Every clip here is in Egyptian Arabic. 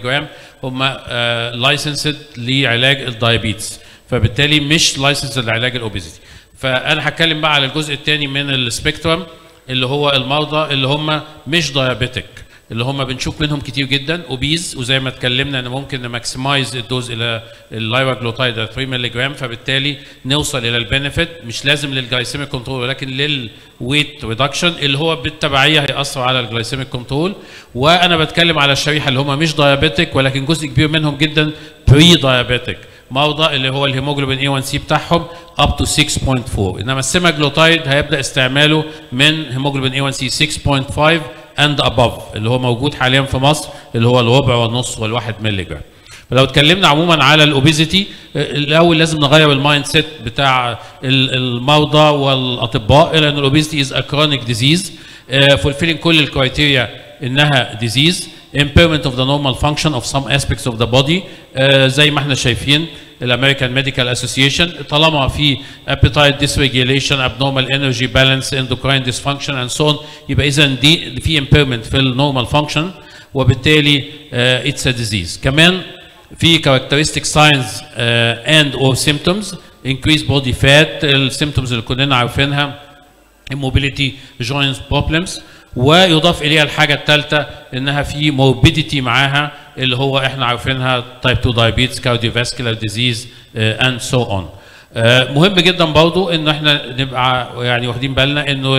جرام هم لايسنسد لعلاج الدايابيتس فبالتالي مش لايسنسد لعلاج الاوبيزيتي فانا هتكلم بقى على الجزء الثاني من السبيكترم اللي هو المرضى اللي هم مش دايابيتك اللي هم بنشوف منهم كتير جدا اوبيز وزي ما اتكلمنا ان ممكن نماكسمايز الدوز الى اللايواجلوتايد 3 مللي جرام فبالتالي نوصل الى البنفيت مش لازم للجلايسيميك كنترول ولكن للويت ريدكشن اللي هو بالتبعيه هياثر على الجلايسيميك كنترول وانا بتكلم على الشريحه اللي هم مش دايابيتك ولكن جزء كبير منهم جدا بري دايابيتك مرضى اللي هو الهيموجلوبين اي 1 سي بتاعهم اب تو 6.4 انما السيماجلوتايد هيبدا استعماله من هيموجلوبين اي 1 سي 6.5 اند اباف اللي هو موجود حاليا في مصر اللي هو الربع والنص والواحد مللي جرام فلو اتكلمنا عموما على الاوبيزيتي الاول لازم نغير المايند سيت بتاع المرضى والاطباء الى ان الاوبيزيتي از ا كرونيك ديزيز فولفيلينج كل الكرايتيريا انها ديزيز impairment of the normal function of some aspects of the body uh, زي ما احنا شايفين الامريكان ميديكال اسوسيشن طالما في appetite dysregulation abnormal energy balance endocrine dysfunction and so on يبقى اذا دي في impairment في النورمال function وبالتالي uh, it's a disease كمان في characteristic signs uh, and or symptoms increased body fat السيمتومز اللي كلنا عارفينها immobility joints problems ويضاف اليها الحاجه الثالثه انها في موربيديتي معاها اللي هو احنا عارفينها تايب 2 دايابيتس كارديوفاسكولار ديزيز اند سو اون مهم جدا برضو ان احنا نبقى يعني واخدين بالنا انه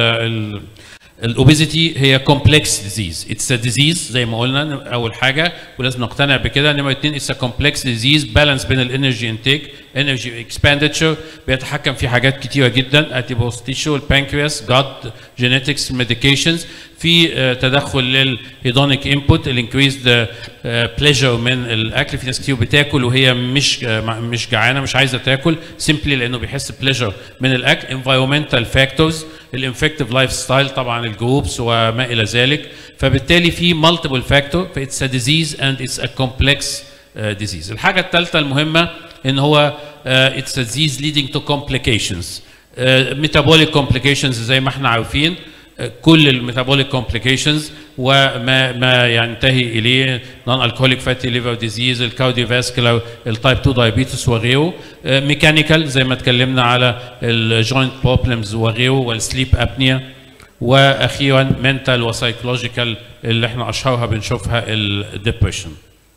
الاوبيزيتي هي كومبلكس ديزيز اتس ا ديزيز زي ما قلنا اول حاجه ولازم نقتنع بكده نمره اثنين اتس ا كومبلكس ديزيز بالانس بين الانرجي انتيك انرجي اكسباندتشر بيتحكم في حاجات كتيره جدا اتيبوس تيشو البانكرياس جاد جينيتكس ميديكيشنز في تدخل للهيدونيك انبوت الانكريزد بليجر من الاكل في ناس كتير بتاكل وهي مش مش جعانه مش عايزه تاكل سيمبلي لانه بيحس بليجر من الاكل انفايرمنتال فاكتورز الانفكتيف لايف ستايل طبعا الجروبس وما الى ذلك فبالتالي في مالتيبل فاكتور فاتس ا ديزيز اند اتس ا كومبلكس ديزيز الحاجه الثالثه المهمه ان هو اتس ا ديزيز ليدنج تو كومبليكيشنز ميتابوليك كومبليكيشنز زي ما احنا عارفين كل الميتابوليك كومبليكيشنز وما ما ينتهي اليه نون الكوليك فاتي ليفر ديزيز الكارديوفاسكولار التايب 2 دايابيتس وغيره ميكانيكال زي ما اتكلمنا على الجوينت بروبلمز وغيره والسليب ابنيا واخيرا منتال وسايكولوجيكال اللي احنا اشهرها بنشوفها الديبريشن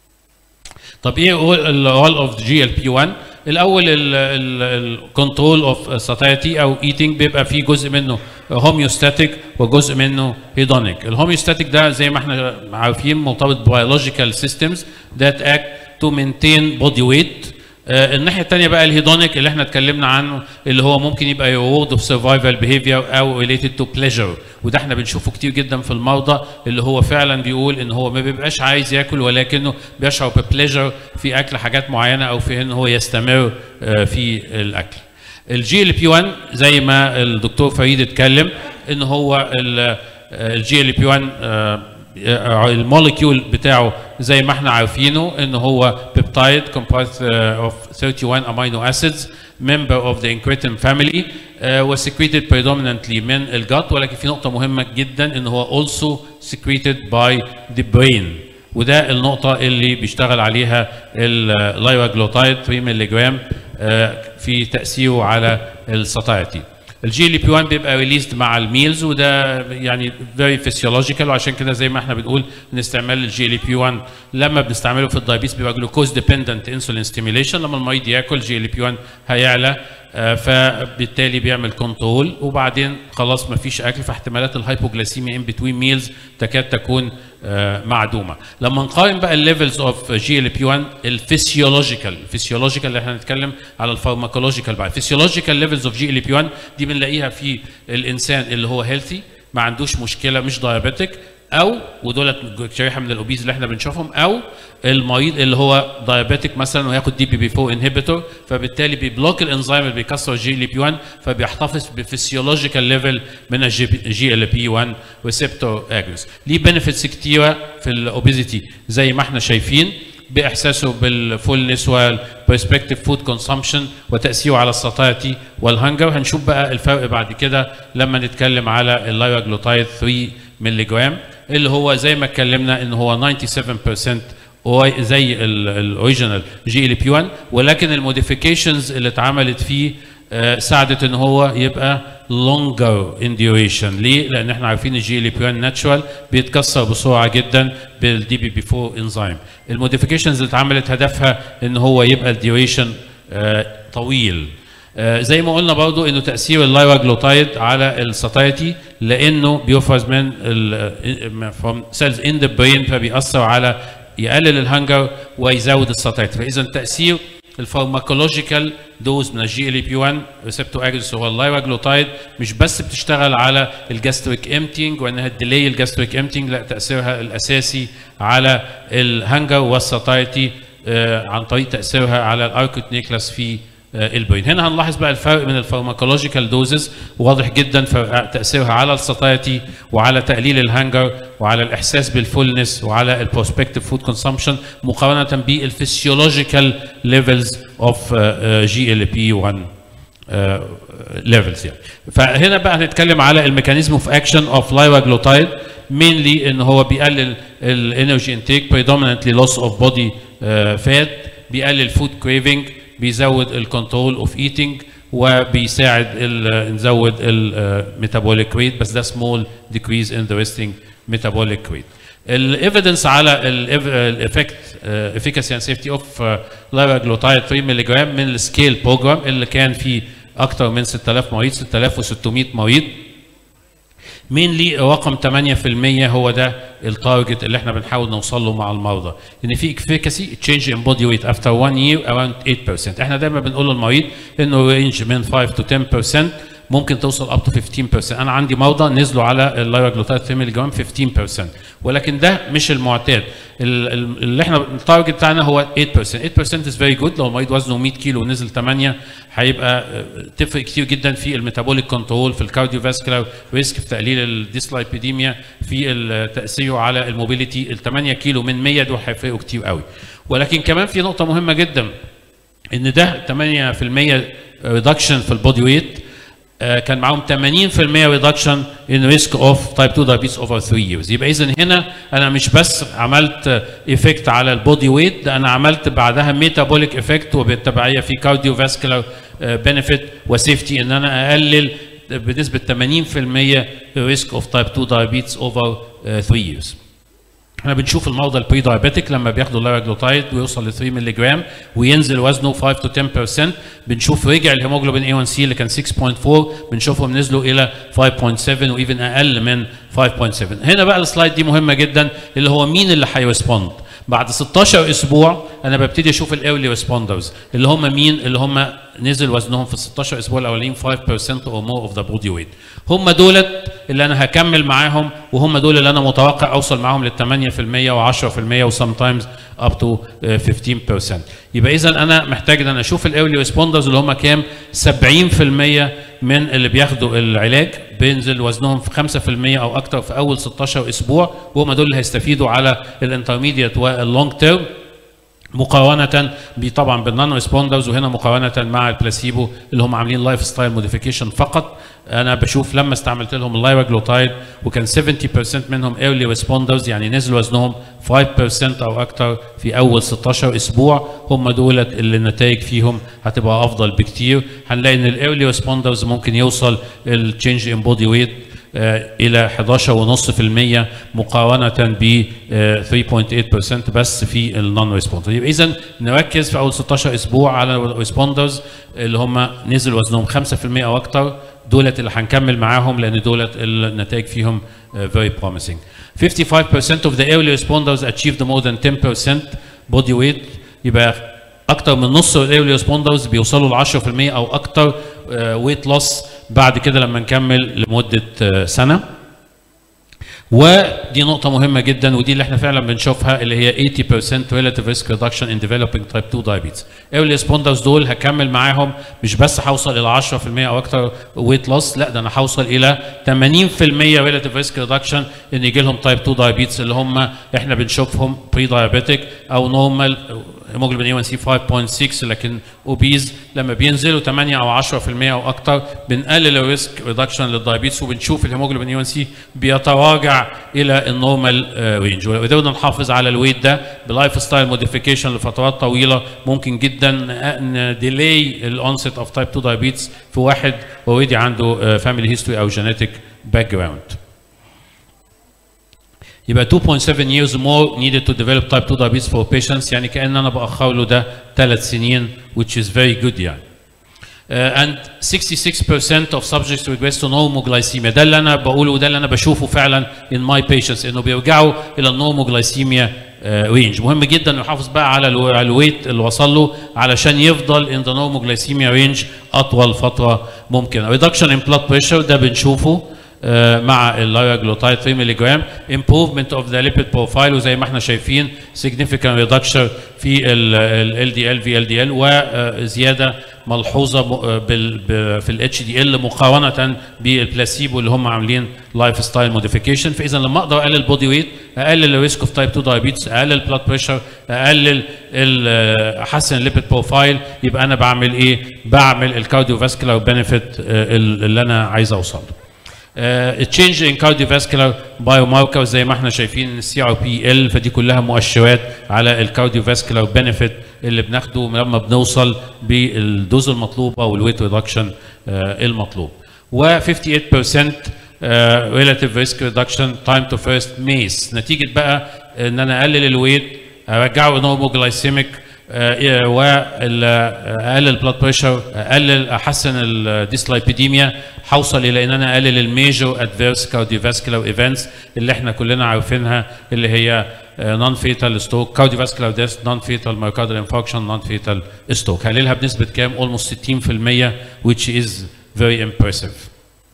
طب ايه الرول اوف جي ال بي 1 الاول الكنترول اوف ساتايتي او ايتنج بيبقى فيه جزء منه هوميوستاتيك وجزء منه هيدونيك الهوميوستاتيك ده زي ما احنا عارفين مرتبط ببيولوجيكال سيستمز ذات اكت تو مينتين بودي ويت الناحيه الثانيه بقى الهيدونيك اللي احنا اتكلمنا عنه اللي هو ممكن يبقى ريورد اوف سرفايفل بيهيفير او ريليتد تو بليجر وده احنا بنشوفه كتير جدا في المرضى اللي هو فعلا بيقول ان هو ما بيبقاش عايز ياكل ولكنه بيشعر ببليجر في اكل حاجات معينه او في ان هو يستمر في الاكل. الجي ال بي 1 زي ما الدكتور فريد اتكلم ان هو الجي ال بي 1 الموليكيول بتاعه زي ما احنا عارفينه ان هو بيبتايد comprised of 31 amino acids member of the incretin family uh, was secreted predominantly من الجت ولكن في نقطة مهمة جدا ان هو also secreted by the brain وده النقطة اللي بيشتغل عليها اللايواجلوتايد 3 مللي جرام في تأثيره على الساتايتي. الجي ال بي 1 بيبقى ريليزد مع الميلز وده يعني فيري فيسيولوجيكال وعشان كده زي ما احنا بنقول ان استعمال الجي ال بي 1 لما بنستعمله في الدايبيتس بيبقى جلوكوز ديبندنت انسولين ستيميليشن لما المريض ياكل جي ال بي 1 هيعلى آه فبالتالي بيعمل كنترول وبعدين خلاص ما فيش اكل فاحتمالات الهايبوجلاسيميا ان بتوين ميلز تكاد تكون آه معدومه لما نقارن بقى الليفلز اوف جي ال بي 1 الفسيولوجيكال الفسيولوجيكال اللي احنا هنتكلم على الفارماكولوجيكال بقى الفسيولوجيكال ليفلز اوف جي ال بي 1 دي بنلاقيها في الانسان اللي هو هيلثي ما عندوش مشكله مش دايابيتك او ودولت شريحه من الاوبيز اللي احنا بنشوفهم او المريض اللي هو دايابيتك مثلا وياخد دي بي بي 4 انهبيتور فبالتالي بيبلوك الانزيم اللي بيكسر الجي ال بي 1 فبيحتفظ بفسيولوجيكال ليفل من الجي ال بي 1 ريسبتور اجنس ليه بنفيتس كتيره في الاوبيزيتي زي ما احنا شايفين باحساسه بالفولنس والبرسبكتيف فود كونسومشن وتاثيره على الساتايتي والهنجر هنشوف بقى الفرق بعد كده لما نتكلم على اللايواجلوتايد 3 مللي جرام اللي هو زي ما اتكلمنا ان هو 97% واي- زي الاوريجينال جي ال بي 1 ولكن الموديفيكيشنز اللي اتعملت فيه آه، ساعدت ان هو يبقى longer in duration ليه؟ لان احنا عارفين الجي ال بي 1 ناتشورال بيتكسر بسرعه جدا بالدي بي بي 4 انزيم الموديفيكيشنز اللي اتعملت هدفها ان هو يبقى الديوريشن طويل آه، زي ما قلنا برضو انه تاثير اللايواجلوتايد على الساتايتي لانه بيفرز من ال from cells in the brain فبيأثر على يقلل الهنجر ويزود الساتايتي فاذا تاثير الفارماكولوجيكال دوز من الجي ال بي 1 ريسبتور اجنس هو اللايواجلوتايد مش بس بتشتغل على الجاستريك امتينج وانها تديلي الجاستريك امتينج لا تاثيرها الاساسي على الهنجر والساتايتي آه، عن طريق تاثيرها على الاركوت نيكلاس في آه، البرين هنا هنلاحظ بقى الفرق من الفارماكولوجيكال دوزز واضح جدا فرق تاثيرها على الساتايتي وعلى تقليل الهنجر وعلى الاحساس بالفولنس وعلى البروسبكتيف فود كونسومشن مقارنه بالفسيولوجيكال ليفلز اوف جي ال بي 1 ليفلز يعني فهنا بقى هنتكلم على الميكانيزم اوف اكشن اوف لايواجلوتايد مينلي ان هو بيقلل الانرجي انتيك predominantly loss of body فات بيقلل فود كريفنج بيزود الكنترول اوف ايتنج وبيساعد ال- نزود الميتابوليك ريت بس ده سمول decrease in the resting metabolic rate. الايفيدنس على الايفكت افيكاسي اند سيفتي اوف لايراجلوتايد 3 ملغ من السكيل بروجرام اللي كان فيه اكثر من 6000 مريض 6600 مريض مين لي رقم 8% هو ده التارجت اللي احنا بنحاول نوصل له مع المرضى ان في افيكاسي تشينج ان بودي ويت افتر 1 يير اراوند 8% احنا دايما بنقول للمريض انه رينج من 5 تو 10% ممكن توصل اب تو 15% انا عندي مرضى نزلوا على اللايراجلوتايد 3 ملي جرام 15% ولكن ده مش المعتاد ال- ال- اللي احنا التارجت بتاعنا هو 8% 8% از فيري جود لو المريض وزنه 100 كيلو ونزل 8 هيبقى آه، تفرق كتير جدا في الميتابوليك كنترول في الكارديو فاسكولار ريسك في تقليل الديسلايبيديميا في ال- تاثيره على الموبيليتي ال 8 كيلو من 100 دول هيفرقوا كتير قوي ولكن كمان في نقطه مهمه جدا ان ده 8% ريدكشن في البودي ويت آه، كان معاهم 80% ريدكشن ان ريسك اوف تايب 2 دايابيتس اوفر 3 ييرز يبقى اذا هنا انا مش بس عملت ايفكت على البودي ويت ده انا عملت بعدها ميتابوليك افكت وبالتبعيه في كارديو فاسكولار بنفيت وسيفتي ان انا اقلل بنسبه 80% ريسك اوف تايب 2 دايابيتس اوفر 3 ييرز احنا بنشوف المرضى البري دايابيتك لما بياخدوا اللايراجلوتايد ويوصل ل 3 مللي جرام وينزل وزنه 5 تو 10% بنشوف رجع الهيموجلوبين اي 1 سي اللي كان 6.4 بنشوفهم نزلوا الى 5.7 وايفن اقل من 5.7 هنا بقى السلايد دي مهمه جدا اللي هو مين اللي هيرسبوند بعد 16 اسبوع انا ببتدي اشوف الايرلي ريسبوندرز اللي هم مين اللي هم نزل وزنهم في ال 16 اسبوع الاولانيين 5% or more of the body weight هم دولت اللي انا هكمل معاهم وهم دول اللي انا متوقع اوصل معاهم لل 8% و10% وسام تايمز اب تو 15% يبقى اذا انا محتاج ان انا اشوف الايرلي ريسبوندرز اللي هم كام 70% من اللي بياخدوا العلاج بينزل وزنهم في 5% او اكتر في اول 16 اسبوع وهم دول اللي هيستفيدوا على الانترميديت واللونج تيرم مقارنة طبعا بالنون ريسبوندرز وهنا مقارنة مع البلاسيبو اللي هم عاملين لايف ستايل موديفيكيشن فقط انا بشوف لما استعملت لهم اللايراجلوتايد وكان 70% منهم ايرلي ريسبوندرز يعني نزل وزنهم 5% او اكتر في اول 16 اسبوع هم دولت اللي النتائج فيهم هتبقى افضل بكتير هنلاقي ان الايرلي ريسبوندرز ممكن يوصل التشينج ان بودي ويت الى 11.5% مقارنه ب 3.8% بس في النون ريسبوندر يبقى اذا نركز في اول 16 اسبوع على الريسبوندرز اللي هم نزل وزنهم 5% او اكتر دولت اللي هنكمل معاهم لان دولت النتائج فيهم uh, very promising 55% of the early responders achieved more than 10% body weight يبقى اكتر من نص الايرلي ريسبوندرز بيوصلوا ل 10% او اكتر ويت لوس بعد كده لما نكمل لمده آه، سنه ودي نقطة مهمة جدا ودي اللي احنا فعلا بنشوفها اللي هي 80% relative risk reduction in developing type 2 diabetes. early responders دول هكمل معاهم مش بس هوصل إلى 10% أو أكتر weight loss لا ده أنا هوصل إلى 80% relative risk reduction إن يجي لهم type 2 diabetes اللي هم احنا بنشوفهم pre diabetic أو normal هيموجلوبين A1C 5.6 لكن اوبيز لما بينزلوا 8 او 10% او اكتر بنقلل الريسك ريدكشن للدايابيتس وبنشوف الهيموجلوبين A1C بيتراجع الى النورمال رينج ولو قدرنا نحافظ على الويت ده بلايف ستايل موديفيكيشن لفترات طويله ممكن جدا نديلي الانست اوف تايب 2 دايابيتس في واحد اوريدي عنده فاميلي هيستوري او جينيتك باك جراوند يبقى 2.7 years more needed to develop type 2 diabetes for patients يعني كأن أنا بأخر له ده ثلاث سنين which is very good يعني. Uh, and 66% of subjects regress to normoglycemia ده اللي أنا بقوله وده اللي أنا بشوفه فعلا in my patients إنه بيرجعوا إلى النورموجلايسيميا رينج مهم جدا يحافظ بقى على الويت اللي وصل له علشان يفضل in the normoglycemia range أطول فترة ممكنة. reduction in blood pressure ده بنشوفه مع اللايراجلوتايد 3 ملي جرام improvement of the lipid profile وزي ما احنا شايفين significant reduction في ال LDL في LDL وزياده ملحوظه في ال HDL مقارنه بالبلاسيبو اللي هم عاملين لايف ستايل موديفيكيشن فاذا لما اقدر اقلل البودي ويت اقلل الريسك اوف تايب 2 دايابيتس اقلل البلاد بريشر اقلل احسن الليبيد بروفايل يبقى انا بعمل ايه؟ بعمل الكارديو فاسكولار بنفيت اللي انا عايز اوصل له. تشينج ان كارديوفاسكولار بايو ماركر زي ما احنا شايفين السي ار بي ال فدي كلها مؤشرات على الكارديوفاسكولار بنفيت اللي بناخده لما بنوصل بالدوز المطلوبه والويت ريدكشن المطلوب و 58% relative risk reduction time to first MACE نتيجه بقى ان انا اقلل الويت ارجعه نورموجلايسيميك واقلل البلاد بريشر اقلل احسن الديسلايبيديميا هوصل الى ان انا اقلل الميجور ادفيرس كارديوفاسكولار ايفنتس اللي احنا كلنا عارفينها اللي هي نون فيتال ستوك كارديوفاسكولار ديث نون فيتال مايوكاردال انفاركشن نون فيتال ستوك هقللها بنسبه كام؟ اولموست 60% which is very impressive.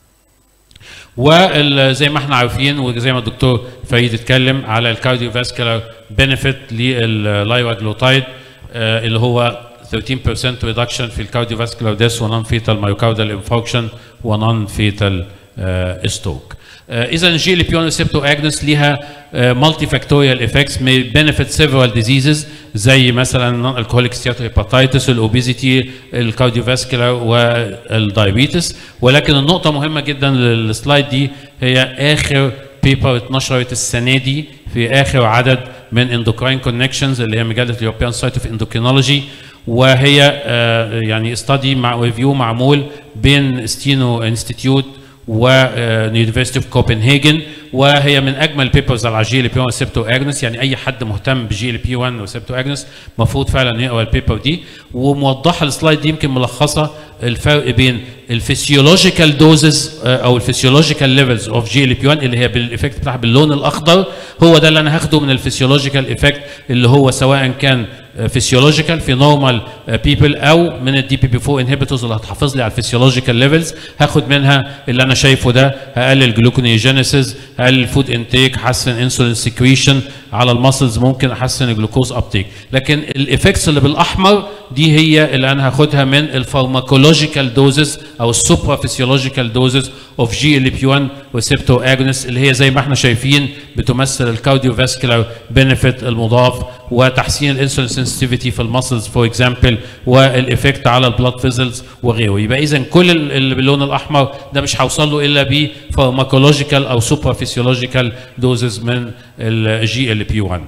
وزي ما احنا عارفين وزي ما الدكتور فريد اتكلم على الكارديوفاسكولار بنفيت لللايواجلوتايد اللي هو 13% reduction في الكارديوفاسكولار ديث ونون فيتال مايوكاردال انفاركشن ونون فيتال ستوك. اذا الجي ال بي 1 ريسبتور اجنس ليها مالتي فاكتوريال افكتس may benefit several diseases زي مثلا نون الكحوليك ستياتوهيباتيتس الاوبيزيتي الكارديوفاسكولار والدايابيتس ولكن النقطه مهمه جدا للسلايد دي هي اخر بيبر اتنشرت السنه دي في اخر عدد من اندوكراين كونكشنز اللي هي مجله اليوروبيان سايت اوف اندوكرينولوجي وهي يعني استادي مع ريفيو معمول بين ستينو انستيتيوت ويونيفرستي اوف كوبنهاجن وهي من اجمل البيبرز على الجي ال بي 1 ريسبتور اجنس يعني اي حد مهتم بجي ال بي 1 ريسبتور اجنس المفروض فعلا يقرا البيبر دي وموضحه السلايد دي يمكن ملخصه الفرق بين الفسيولوجيكال دوزز او الفسيولوجيكال ليفلز اوف جي ال بي 1 اللي هي بالايفكت بتاعها باللون الاخضر هو ده اللي انا هاخده من الفسيولوجيكال ايفكت اللي هو سواء كان فيسيولوجيكال في نورمال بيبل او من الدي بي بي 4 انهبيتورز اللي هتحافظ لي على الفسيولوجيكال ليفلز هاخد منها اللي انا شايفه ده هقلل جلوكونيجينيسيس هقلل فود انتيك احسن انسولين سكريشن على المسلز ممكن احسن الجلوكوز ابتيك لكن الايفكتس اللي بالاحمر دي هي اللي انا هاخدها من الفارماكولوجيكال دوزز او السوبرا فيسيولوجيكال دوزز اوف جي ال بي 1 ريسبتور اجونست اللي هي زي ما احنا شايفين بتمثل الكارديوفاسكولار بنفيت المضاف وتحسين الانسولين سنسيتيفيتي في المسلز فور اكزامبل والايفكت على البلاد فيزلز وغيره يبقى اذا كل اللي باللون الاحمر ده مش هوصل له الا بفارماكولوجيكال او سوبرا فيسيولوجيكال دوزز من الجي ال بي 1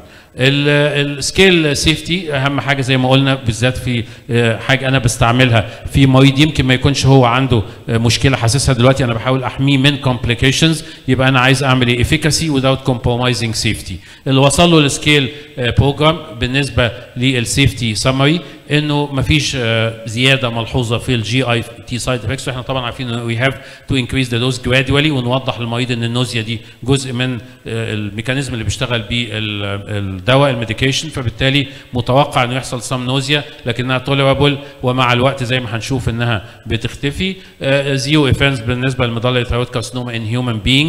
السكيل سيفتي اهم حاجه زي ما قلنا بالذات في حاجه انا بستعملها في مريض يمكن ما يكونش هو عنده مشكله حاسسها دلوقتي انا بحاول احميه من complications يبقى انا عايز اعمل ايه efficacy without compromising safety اللي وصل له السكيل بروجرام بالنسبه للسيفتي سمري انه ما فيش زياده ملحوظه في الجي اي تي سايد افكتس واحنا طبعا عارفين انه وي هاف تو انكريز ذا دوز جرادولي ونوضح للمريض ان النوزيا دي جزء من الميكانيزم اللي بيشتغل بيه الدواء الميديكيشن فبالتالي متوقع انه يحصل سم نوزيا لكنها توليرابل ومع الوقت زي ما هنشوف انها بتختفي زيرو ايفنتس بالنسبه للميدالري ثايرويد كارسينوما ان هيومن بينجز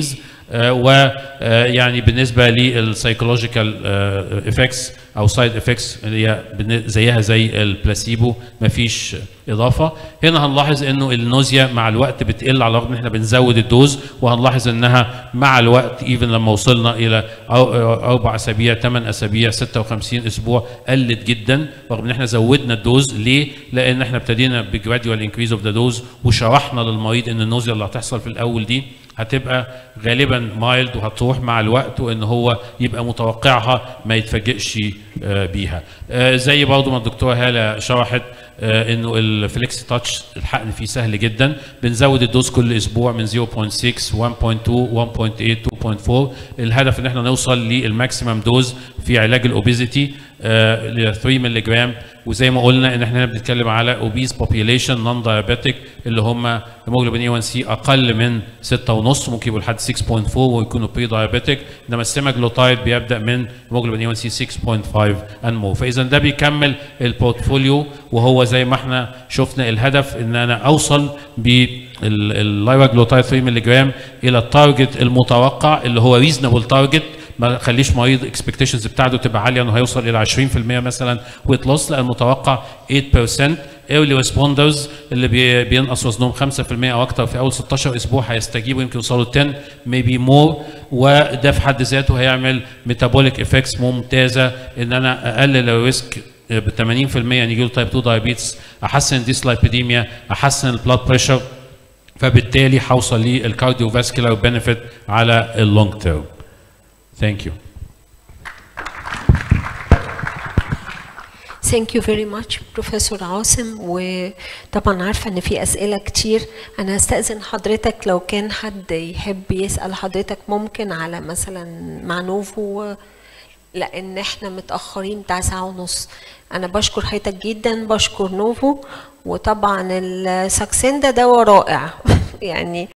ويعني بالنسبه للسايكولوجيكال افكتس او سايد افكتس اللي هي بالن- زيها زي البلاسيبو مفيش اضافه هنا هنلاحظ انه النوزيا مع الوقت بتقل على الرغم ان احنا بنزود الدوز وهنلاحظ انها مع الوقت ايفن لما وصلنا الى أو- اربع اسابيع ثمان اسابيع 56 اسبوع قلت جدا رغم ان احنا زودنا الدوز ليه؟ لان احنا ابتدينا بجراديوال انكريز اوف ذا دوز وشرحنا للمريض ان النوزيا اللي هتحصل في الاول دي هتبقى غالبا مايلد وهتروح مع الوقت وان هو يبقى متوقعها ما يتفاجئش آه، بيها آه، زي برضو ما الدكتوره هاله شرحت آه، انه الفليكس تاتش الحقن فيه سهل جدا بنزود الدوز كل اسبوع من 0.6 1.2 1.8 2.4 الهدف ان احنا نوصل للماكسيمم دوز في علاج الاوبيزيتي ل 3 مللي جرام وزي ما قلنا ان احنا هنا بنتكلم على اوبيز بوبيوليشن نون دايابيتيك اللي هم هيموجلوبين اي 1 سي اقل من 6.5 ممكن يبقوا لحد 6.4 ويكونوا بري دايابيتيك انما السيماجلوتايد بيبدا من هيموجلوبين اي 1 سي 6.5 ان مور فاذا ده بيكمل البورتفوليو وهو زي ما احنا شفنا الهدف ان انا اوصل باللايواجلوتايد 3 مللي جرام الى التارجت المتوقع اللي هو ريزونبل تارجت ما خليش مريض اكسبكتيشنز بتاعته تبقى عاليه انه هيوصل الى 20% مثلا ويت لوس لا المتوقع 8% ايرلي ريسبوندرز اللي بي- بينقص وزنهم 5% او اكتر في اول 16 اسبوع هيستجيبوا يمكن يوصلوا 10 ميبي مور وده في حد ذاته هيعمل ميتابوليك افكتس ممتازه ان انا اقلل الريسك ب 80% ان يجيله تايب 2 دايابيتس احسن الديسلايبيديميا احسن البلاد بريشر فبالتالي هوصل للكارديو فاسكولار بنفيت على اللونج تيرم ثانك يو Thank you very much بروفيسور عاصم وطبعا عارفة ان في اسئلة كتير انا هستأذن حضرتك لو كان حد يحب يسأل حضرتك ممكن على مثلا مع نوفو لان احنا متأخرين بتاع ساعة ونص انا بشكر حضرتك جدا بشكر نوفو وطبعا الساكسين ده دواء رائع يعني